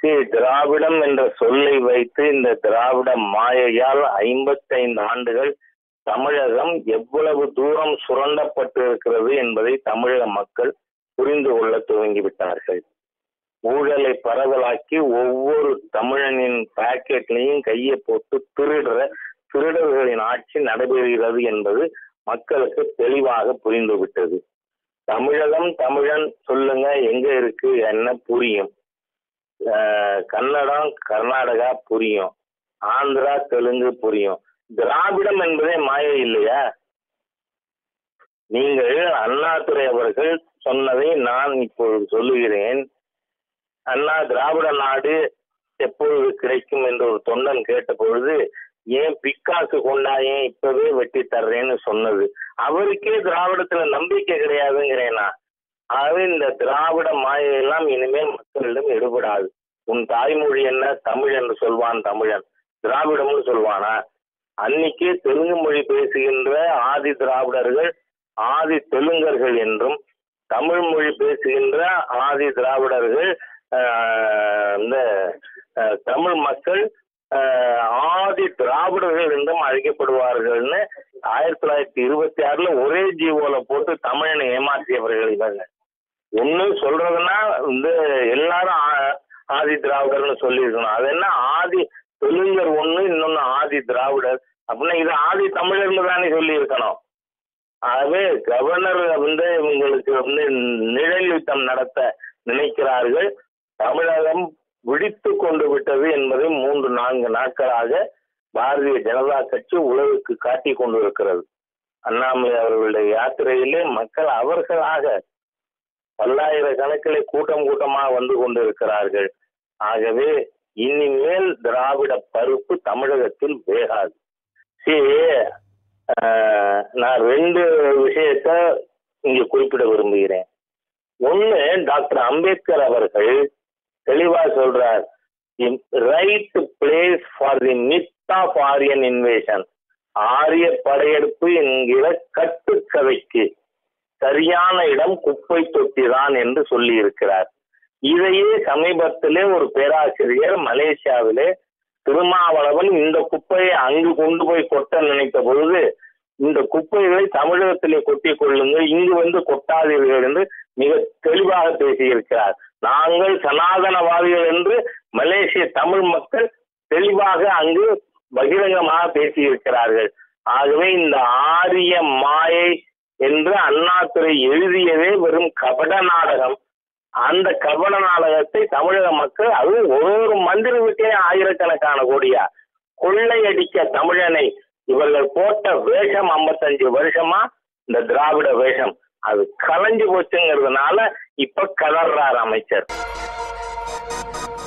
திராவிடம் என்ற சொல்லை வைத்து இந்த திராவிட மாயையால் ஐம்பத்தைந்து ஆண்டுகள் தமிழகம் எவ்வளவு தூரம் சுரண்டப்பட்டு இருக்கிறது என்பதை தமிழக மக்கள் புரிந்து கொள்ள துவங்கிவிட்டார்கள் ஊழலை பரவலாக்கி ஒவ்வொரு தமிழனின் பாக்கெட்லையும் கையை போட்டு திருடுற திருடர்களின் ஆட்சி நடைபெறுகிறது என்பது மக்களுக்கு தெளிவாக புரிந்து விட்டது தமிழகம் தமிழன் சொல்லுங்க எங்க இருக்கு என்ன புரியும் அஹ் கன்னடம் கர்நாடகா புரியும் ஆந்திரா தெலுங்கு புரியும் திராவிடம் என்பதே மாயை இல்லையா நீங்கள் அண்ணாதுரை அவர்கள் சொன்னதை நான் இப்பொழுது சொல்லுகிறேன் அண்ணா திராவிட நாடு எப்பொழுது கிடைக்கும் என்று ஒரு தொண்டன் கேட்ட பொழுது ஏன் பிக்காசு கொண்டா ஏன் இப்பவே வெட்டி தர்றேன்னு சொன்னது அவருக்கே திராவிடத்துல நம்பிக்கை கிடையாதுங்கிறேனா ஆகவே இந்த திராவிட மாயையெல்லாம் இனிமேல் மக்களிடம் எடுபடாது உன் தாய்மொழி என்ன தமிழ் என்று சொல்வான் தமிழன் திராவிடம்னு சொல்வானா அன்னைக்கே தெலுங்கு மொழி பேசுகின்ற ஆதி திராவிடர்கள் ஆதி தெலுங்கர்கள் என்றும் தமிழ் மொழி பேசுகின்ற ஆதி திராவிடர்கள் ஆஹ், இந்த ஆஹ், தமிழ் மக்கள் ஆஹ், ஆதி திராவிடர்கள் என்றும் அழைக்கப்படுவார்கள்னு ஆயிரத்தி தொள்ளாயிரத்தி இருபத்தி ஆறுல ஒரே ஜீவோல போட்டு தமிழனை ஏமாற்றியவர்கள் இவங்க ஒண்ணு சொல்றதுன்னா வந்து எல்லாரும் ஆ- ஆதி திராவிடர்னு சொல்லியிருக்கணும் அது என்ன ஆதி தெலுங்கர் ஒண்ணு இன்னொன்னு ஆதி திராவிடர் அப்படின்னா இது ஆதி தமிழர்னு தானே சொல்லி இருக்கணும் ஆகவே கவர்னர் வந்து இவங்களுக்கு வந்து நிழல் யுத்தம் நடத்த நினைக்கிறார்கள் தமிழகம் விழித்து கொண்டு விட்டது என்பதை மூன்று நான்கு நாட்களாக பாரதிய ஜனதா கட்சி உலகுக்கு காட்டி கொண்டு இருக்கிறது அண்ணாமலை அவர்களுடைய யாத்திரையிலே மக்கள் அவர்களாக பல்லாயிரக்கணக்கிலே கூட்டம் கூட்டமாக வந்து கொண்டிருக்கிறார்கள் ஆகவே இனிமேல் திராவிட பருப்பு தமிழகத்தில் வேகாது சரி ஆஹ், நான் ரெண்டு விஷயத்த இங்க குறிப்பிட விரும்புகிறேன் ஒண்ணு டாக்டர் அம்பேத்கர் அவர்கள் தெளிவா சொல்றார் right place for the myth of Aryan invasion ஆரிய படையெடுப்பு என்கிற கட்டுக்கதைக்கு சரியான இடம் குப்பை தொட்டிதான் என்று சொல்லி இருக்கிறார் இதையே சமீபத்திலே ஒரு பேராசிரியர் மலேசியாவிலே திருமாவளவன் இந்த குப்பையை அங்கு கொண்டு போய் கொட்ட நினைத்த பொழுது இந்த குப்பைகளை தமிழகத்திலே கொட்டிக் கொள்ளுங்கள் இங்கு வந்து கொட்டாதீர்கள் என்று மிக தெளிவாக பேசியிருக்கிறார் நாங்கள் சனாதனவாதிகள் என்று மலேசிய தமிழ் மக்கள் தெளிவாக அங்கு பகிரங்கமாக பேசியிருக்கிறார்கள் ஆகவே இந்த ஆரிய மாயை என்று அண்ணாதுரை எழுதியதே வெறும் கபட நாடகம் அந்த கபட நாடகத்தை தமிழக மக்கள் அதுவும் ஒரு ஒரு மந்திரி வீட்டே ஆயிரக்கணக்கான கோடியா கொள்ளையடிக்க தமிழனை இவர்கள் போட்ட வேஷம் 55 வருஷமா இந்த திராவிட வேஷம் அது கலைஞ்சு போச்சுங்கிறதுனால இப்ப கலர்றார் அமைச்சர்